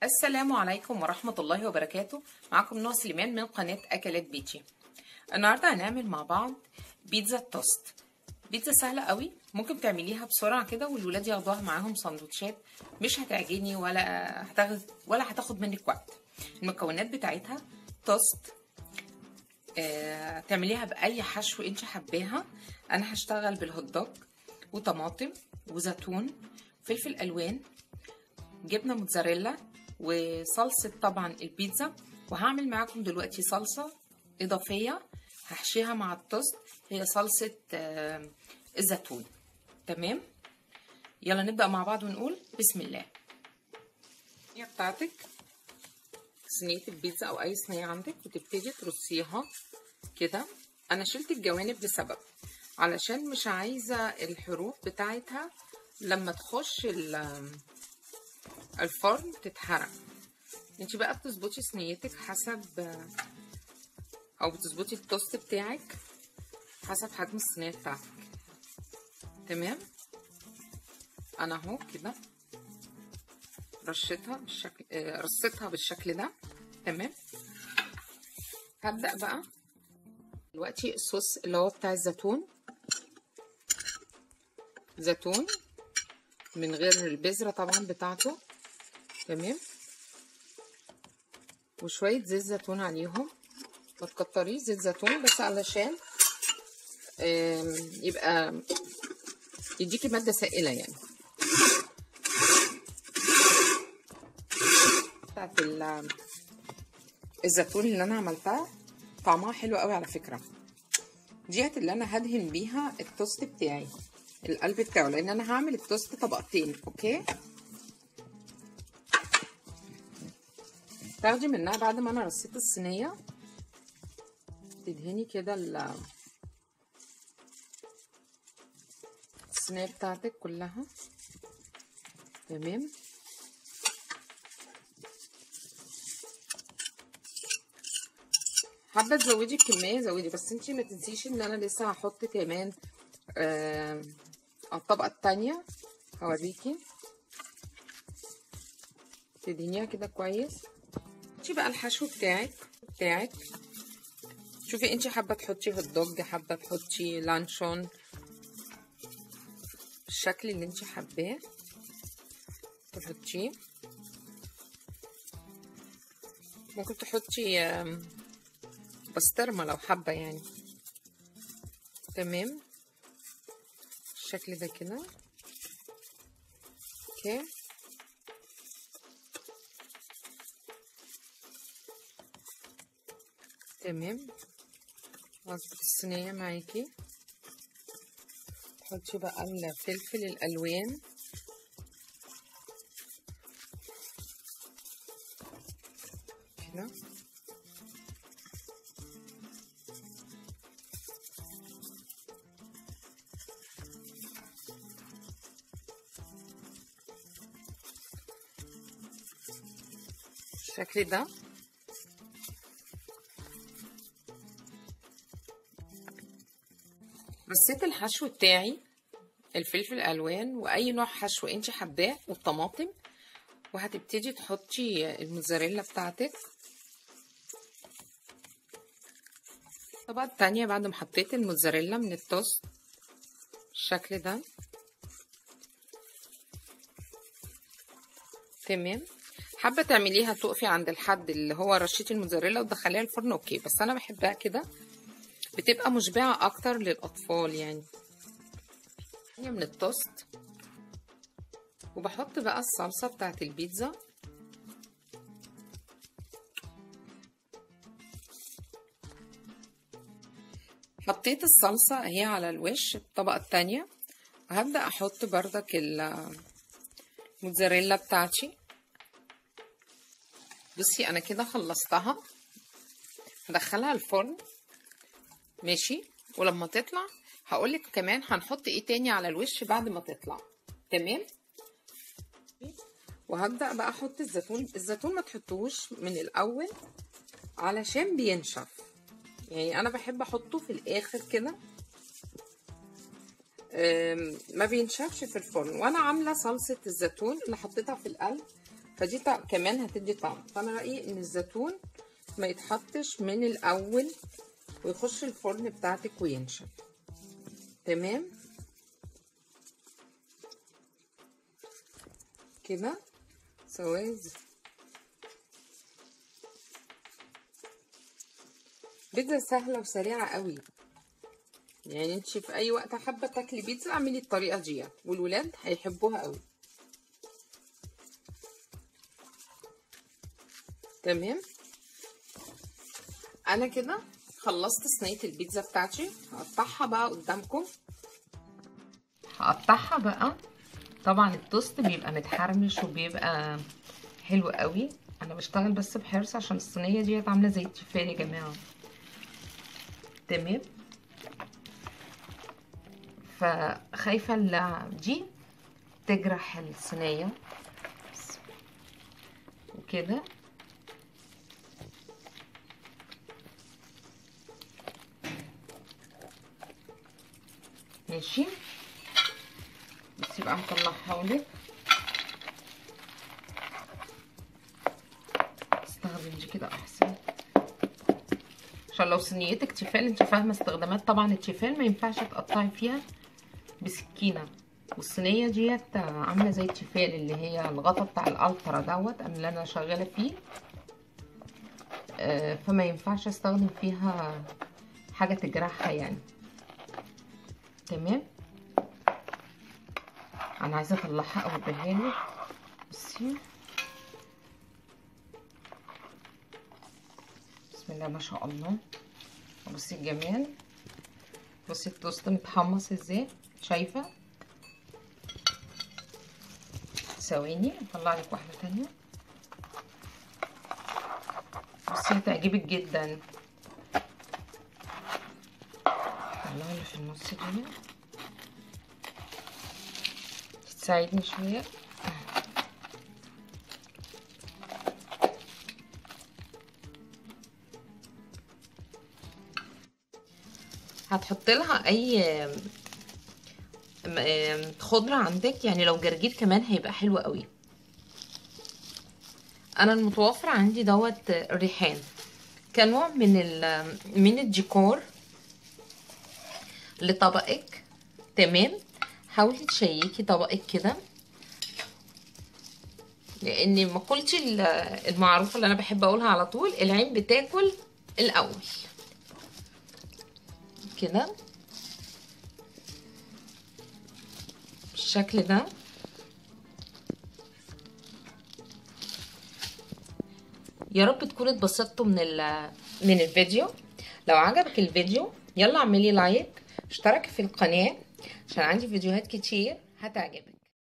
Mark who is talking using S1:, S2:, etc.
S1: السلام عليكم ورحمة الله وبركاته معكم نوع سليمان من قناة أكلات بيتي النهاردة هنعمل مع بعض بيتزا توست بيتزا سهلة قوي ممكن تعمليها بسرعة كده والولاد ياخدوها معاهم سندوتشات مش هتعجني ولا هتاخد ولا هتاخد منك وقت المكونات بتاعتها توست آه، تعمليها بأي حشو انت حباها انا هشتغل بالهوت دوج وطماطم وزيتون فلفل الوان جبنه موتزاريلا وصلصه طبعا البيتزا وهعمل معاكم دلوقتي صلصه اضافيه هحشيها مع التوست هي صلصه آه، الزيتون تمام يلا نبدا مع بعض ونقول بسم الله هي بتاعتك صينيه البيتزا او اي صينيه عندك وتبتدي ترصيها كده انا شلت الجوانب لسبب علشان مش عايزه الحروف بتاعتها لما تخش الفرن تتحرق انت بقى بتظبطي صينيتك حسب او بتظبطي التوست بتاعك حسب حجم الصينيه بتاعتك تمام انا اهو كده رشتها بالشكل رصيتها بالشكل ده تمام هبدا بقى دلوقتي الصوص اللي هو بتاع الزيتون زيتون من غير البذرة طبعا بتاعته تمام وشوية زيت زيتون عليهم ما تكتريش زيت زيتون بس علشان يبقى يديكي مادة سائلة يعني بتاعت الزيتون اللي انا عملتها طعمها حلو قوي على فكره ديت اللي انا هدهن بيها التوست بتاعي القلب بتاعه لان انا هعمل التوست طبقتين اوكي تاخدي منها بعد ما انا رصيت الصينيه تدهني كده الصينيه بتاعتك كلها تمام حابه تزودي الكميه زودي بس انتي ما تنسيش ان انا لسه هحط كمان آه الطبقه التانية هوريكي تدهنيها كده كويس انتي بقى الحشو بتاعك بتاعك شوفي انتي حابه تحطي هوت دوج حابه تحطي لانشون بالشكل اللي انتي حباه تحطيه ممكن تحطي آه بسطرمة لو حابة يعني تمام الشكل ده كده اوكي تمام اظبط الصينية معاكي تحطي بقى الفلفل الالوان كده بالشكل ده رصيت الحشو بتاعي الفلفل الالوان واي نوع حشو انت حباه والطماطم وهتبتدي تحطي الموزاريلا بتاعتك الطبقه التانية بعد ما حطيت الموزاريلا من التوست بالشكل ده تمام حابه تعمليها تقفي عند الحد اللي هو رشيتي الموزاريلا وتدخليها الفرن اوكي بس انا بحبها كده بتبقى مشبعه اكتر للاطفال يعني هي من التوست وبحط بقى الصلصه بتاعت البيتزا حطيت الصلصه اهي على الوش الطبقه التانية وهبدا احط بردك الموزاريلا بتاعتي بصي انا كده خلصتها هدخلها الفرن ماشي ولما تطلع هقولك كمان هنحط ايه تاني على الوش بعد ما تطلع تمام وهبدا بقى احط الزيتون الزيتون ما تحطوش من الاول علشان بينشف يعني انا بحب احطه في الاخر كده ما بينشفش في الفرن وانا عامله صلصه الزيتون اللي حطيتها في القلب فدي طع... كمان هتدي طعم فانا رايي ان الزيتون ما يتحطش من الاول ويخش الفرن بتاعتك وينشف تمام كده سواد بيتزا سهله وسريعه قوي يعني انت في اي وقت حابه تاكلي بيتزا اعملي الطريقه دي والولاد هيحبوها قوي تمام انا كده خلصت صينيه البيتزا بتاعتي هقطعها بقى قدامكم هقطعها بقى طبعا التوست بيبقى متحرمش وبيبقى حلو قوي انا بشتغل بس بحرص عشان الصينيه ديت عامله زي التيفال يا جماعه تمام فخايفه دي تجرح الصينيه وكده ماشي بس يبقى مطلعها لك استخدم دي كده احسن عشان لو صينيتك تيفال انت فاهمه استخدامات طبعا التيفال ما ينفعش تقطعي فيها بسكينه والصينيه ديت عامله زي التيفال اللي هي الغطا بتاع الالترا دوت اللي انا شغاله فيه آه فما ينفعش استخدم فيها حاجه تجرحها يعني تمام انا عايزه اطلعها اوريها لك بصي بسم الله ما شاء الله بصي الجمال بصي التوست متحمص ازاي شايفه ثواني اطلع لك واحده تانية بصي هتعجبك جدا طلع اللي في النص دي تساعدني شويه هتحط لها اي خضره عندك يعني لو جرجير كمان هيبقى حلو قوي انا المتوفر عندي دوت ريحان كنوع من من الديكور لطبقك تمام حاولي تشيكي طبقك كده لان مقولتي المعروفه اللي انا بحب اقولها على طول العين بتاكل الاول كده بالشكل ده يا رب تكونوا اتبسطتوا من من الفيديو لو عجبك الفيديو يلا اعملي لايك اشتركي في القناه عشان عندي فيديوهات كتير هتعجبك